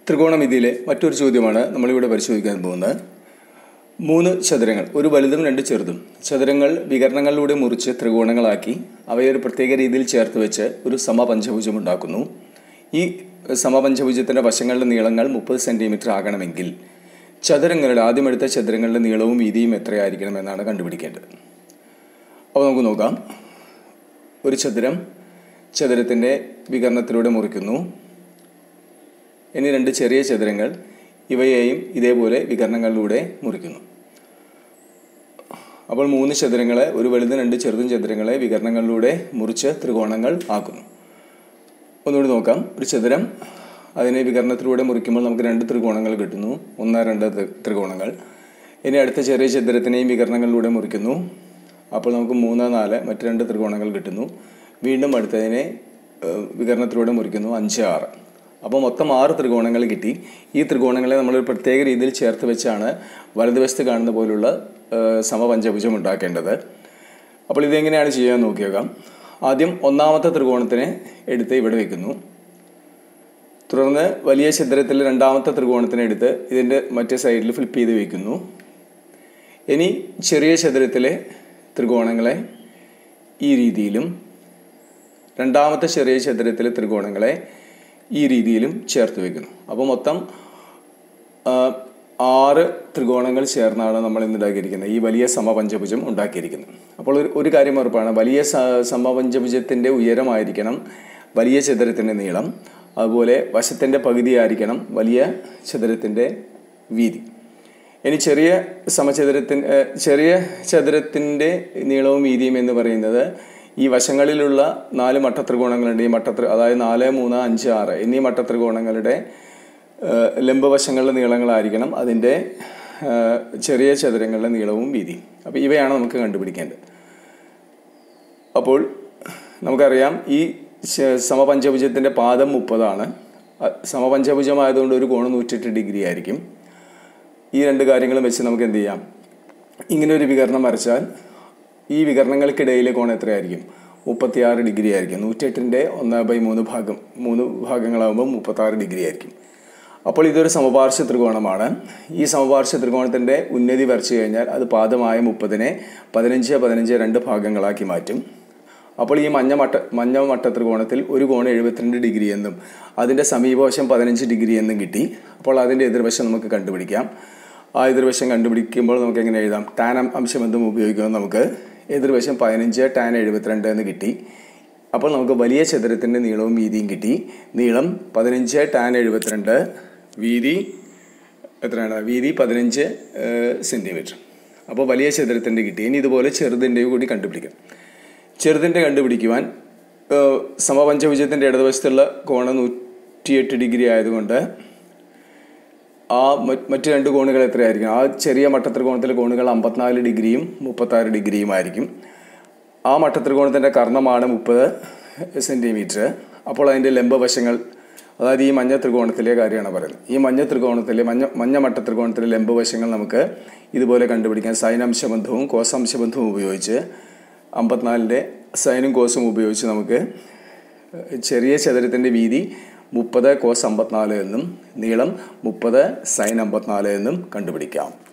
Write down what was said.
ത്രികോണമിതിയിലെ മറ്റൊരു ചോദ്യമാണ് നമ്മളിവിടെ പരിശോധിക്കാൻ പോകുന്നത് മൂന്ന് ചതുരങ്ങൾ ഒരു വലുതും രണ്ട് ചെറുതും ചതുരങ്ങൾ വികരണങ്ങളിലൂടെ മുറിച്ച് ത്രികോണങ്ങളാക്കി അവയെ ഒരു പ്രത്യേക രീതിയിൽ ചേർത്ത് വെച്ച് ഒരു സമപഞ്ചഭുജം ഉണ്ടാക്കുന്നു ഈ സമപഞ്ചഭുജത്തിൻ്റെ വശങ്ങളുടെ നീളങ്ങൾ മുപ്പത് സെൻറ്റിമീറ്റർ ആകണമെങ്കിൽ ചതുരങ്ങളുടെ ആദ്യം എടുത്ത ചതുരങ്ങളുടെ നീളവും വീതിയും എത്രയായിരിക്കണം എന്നാണ് കണ്ടുപിടിക്കേണ്ടത് അപ്പോൾ നമുക്ക് നോക്കാം ഒരു ചതുരം ചതുരത്തിൻ്റെ വികരണത്തിലൂടെ മുറിക്കുന്നു ഇനി രണ്ട് ചെറിയ ചതുരങ്ങൾ ഇവയെയും ഇതേപോലെ വികരണങ്ങളിലൂടെ മുറിക്കുന്നു അപ്പോൾ മൂന്ന് ചതുരങ്ങളെ ഒരു വലുതും രണ്ട് ചെറുതും ചതുരങ്ങളെ വികരണങ്ങളിലൂടെ മുറിച്ച് ത്രികോണങ്ങൾ ആക്കുന്നു ഒന്നുകൂടി നോക്കാം ഒരു ചതുരം അതിനെ വികരണത്തിലൂടെ മുറിക്കുമ്പോൾ നമുക്ക് രണ്ട് ത്രികോണങ്ങൾ കിട്ടുന്നു ഒന്ന് രണ്ട് ത്രി- ത്രികോണങ്ങൾ ഇനി അടുത്ത ചെറിയ ചതുരത്തിനെയും വികരണങ്ങളിലൂടെ മുറിക്കുന്നു അപ്പോൾ നമുക്ക് മൂന്ന് നാല് മറ്റ് രണ്ട് ത്രികോണങ്ങൾ കിട്ടുന്നു വീണ്ടും അടുത്തതിനെ ഏഹ്, വികരണത്തിലൂടെ മുറിക്കുന്നു അഞ്ച് ആറ് അപ്പോൾ മൊത്തം ആറ് ത്രികോണങ്ങൾ കിട്ടി ഈ ത്രികോണങ്ങളെ നമ്മൾ ഒരു പ്രത്യേക രീതിയിൽ ചേർത്ത് വെച്ചാണ് വലതുവശത്ത് കാണുന്ന പോലുള്ള ഏഹ്, സമപഞ്ചഭുജം ഉണ്ടാക്കേണ്ടത് അപ്പോൾ ഇതെങ്ങനെയാണ് ചെയ്യാൻ നോക്കിയേക്കാം ആദ്യം ഒന്നാമത്തെ ത്രികോണത്തിനെ എടുത്ത് ഇവിടെ വെക്കുന്നു തുടർന്ന് വലിയ ചിത്രത്തിൽ രണ്ടാമത്തെ ത്രികോണത്തിനെ എടുത്ത് ഇതിൻ്റെ മറ്റേ സൈഡിൽ ഫ്ലിപ്പ് ചെയ്ത് വയ്ക്കുന്നു ഇനി ചെറിയ ചതുരത്തിലെ ത്രികോണങ്ങളെ ഈ രീതിയിലും രണ്ടാമത്തെ ചെറിയ ചതുരത്തിലെ ത്രികോണങ്ങളെ ഈ രീതിയിലും ചേർത്ത് വയ്ക്കുന്നു അപ്പോൾ മൊത്തം ആ, ആറ് ത്രികോണങ്ങൾ ചേർന്നാണ് നമ്മൾ ഇന്ന് ഉണ്ടാക്കിയിരിക്കുന്നത് ഈ വലിയ സമപഞ്ചഭുജം ഉണ്ടാക്കിയിരിക്കുന്നത് അപ്പോൾ ഒരു ഒരു കാര്യം ഉറപ്പാണ് വലിയ സ സമപഞ്ചഭുജത്തിൻ്റെ ഉയരമായിരിക്കണം വലിയ ചതുരത്തിൻ്റെ നീളം അതുപോലെ വശത്തിൻ്റെ പകുതിയായിരിക്കണം വലിയ ചതുരത്തിൻ്റെ വീതി ഇനി ചെറിയ സമചതുരത്തിൻ ഏഹ്, ചെറിയ ചതുരത്തിൻ്റെ നീളവും വീതിയും എന്ന് പറയുന്നത് ഈ വശങ്ങളിലുള്ള നാല് മട്ടത്രികോണങ്ങളുണ്ട് ഈ മട്ടത്രി അതായത് നാല് മൂന്ന് അഞ്ച് ആറ് എന്നീ മട്ടത്രികോണങ്ങളുടെ ഏഹ്, ലംബവശങ്ങളുടെ നീളങ്ങളായിരിക്കണം അതിൻ്റെ ഏഹ്, ചെറിയ ചതുരങ്ങളുടെ നീളവും വീതിയും അപ്പോൾ ഇവയാണ് നമുക്ക് കണ്ടുപിടിക്കേണ്ടത് അപ്പോൾ നമുക്കറിയാം ഈ ശ- സമപഞ്ചഭുജത്തിൻ്റെ പാദം മുപ്പതാണ് അ- സമപഞ്ചഭുജമായതുകൊണ്ട് ഒരു കോണ് നൂറ്റെട്ട് ഡിഗ്രി ആയിരിക്കും ഈ രണ്ട് കാര്യങ്ങളും വെച്ച് നമുക്ക് എന്ത് ചെയ്യാം ഇങ്ങനെ ഒരു വികരണം വരച്ചാൽ ഈ വികരണങ്ങൾക്കിടയിലെ കോൺ എത്രയായിരിക്കും മുപ്പത്തിയാറ് ഡിഗ്രി ആയിരിക്കും നൂറ്റെട്ടിൻ്റെ ഒന്ന് ബൈ മൂന്ന് ഭാഗം മൂന്ന് ഭാഗങ്ങളാകുമ്പോൾ മുപ്പത്താറ് ഡിഗ്രി ആയിരിക്കും അപ്പോൾ ഇതൊരു സമപാർശ്വ ത്രികോണമാണ് ഈ സമപാർശ്വ ത്രികോണത്തിൻ്റെ ഉന്നതി വരച്ചു കഴിഞ്ഞാൽ അത് പാദമായ മുപ്പതിനെ പതിനഞ്ച് പതിനഞ്ച് രണ്ട് ഭാഗങ്ങളാക്കി മാറ്റും അപ്പോൾ ഈ മഞ്ഞ മട്ട മഞ്ഞ മട്ട ത്രികോണത്തിൽ ഒരു കോണ് എഴുപത്തിരണ്ട് ഡിഗ്രി എന്നും അതിൻ്റെ സമീപവശം പതിനഞ്ച് ഡിഗ്രി എന്നും കിട്ടി അപ്പോൾ അതിൻ്റെ എതിർവശം നമുക്ക് കണ്ടുപിടിക്കാം ആ എതിർവശം കണ്ടുപിടിക്കുമ്പോൾ നമുക്ക് എങ്ങനെ എഴുതാം ടാൻ അം- അംശബന്ധം ഉപയോഗിക്കുമ്പോൾ നമുക്ക് എതിർവശം പതിനഞ്ച് ടാൻ എഴുപത്തിരണ്ട് എന്ന് കിട്ടി അപ്പോൾ നമുക്ക് വലിയ ചതുരത്തിൻ്റെ നീളവും വീതിയും കിട്ടി നീളം പതിനഞ്ച് ടാൻ എഴുപത്തിരണ്ട് വീതി എത്രയാണ് വീതി പതിനഞ്ച് സെൻറ്റിമീറ്റർ അപ്പോൾ വലിയ ചതുരത്തിൻ്റെ കിട്ടി ഇനി ഇതുപോലെ ചെറുതിൻ്റെ കൂടി കണ്ടുപിടിക്കാം ചെറുതിൻ്റെ കണ്ടുപിടിക്കുവാൻ ഏഹ്, സമപഞ്ചഭുജത്തിൻ്റെ ഇടതുവശത്തുള്ള കോണ് നൂറ്റിയെട്ട് ഡിഗ്രി ആയതുകൊണ്ട് ആ മ- മറ്റ് രണ്ട് കോണുകൾ എത്രയായിരിക്കും ആ ചെറിയ മട്ടത്രികോണത്തിലെ കോണുകൾ അമ്പത്തിനാല് ഡിഗ്രിയും മുപ്പത്താറ് ഡിഗ്രിയും ആയിരിക്കും ആ മട്ടത്രികോണത്തിൻ്റെ കർണമാണ് മുപ്പത് സെൻറ്റിമീറ്റർ അപ്പോൾ അതിൻ്റെ ലംബവശങ്ങൾ അതായത് ഈ മഞ്ഞ ത്രികോണത്തിലെ കാര്യമാണ് പറയുന്നത് ഈ മഞ്ഞ ത്രികോണത്തിലെ മഞ്ഞ മഞ്ഞ മട്ട ത്രികോണത്തിലെ ലംബവശങ്ങൾ നമുക്ക് ഇതുപോലെ കണ്ടുപിടിക്കാൻ സൈനാംശബന്ധവും കോസാംശബന്ധവും ഉപയോഗിച്ച് അമ്പത്തിനാലിൻ്റെ സൈനും കോസും ഉപയോഗിച്ച് നമുക്ക് ചെറിയ ചതുരത്തിൻ്റെ വീതി മുപ്പത് കോസ് അമ്പത്തിനാല് എന്നും നീളം മുപ്പത് സൈൻ അമ്പത്തിനാല് എന്നും കണ്ടുപിടിക്കാം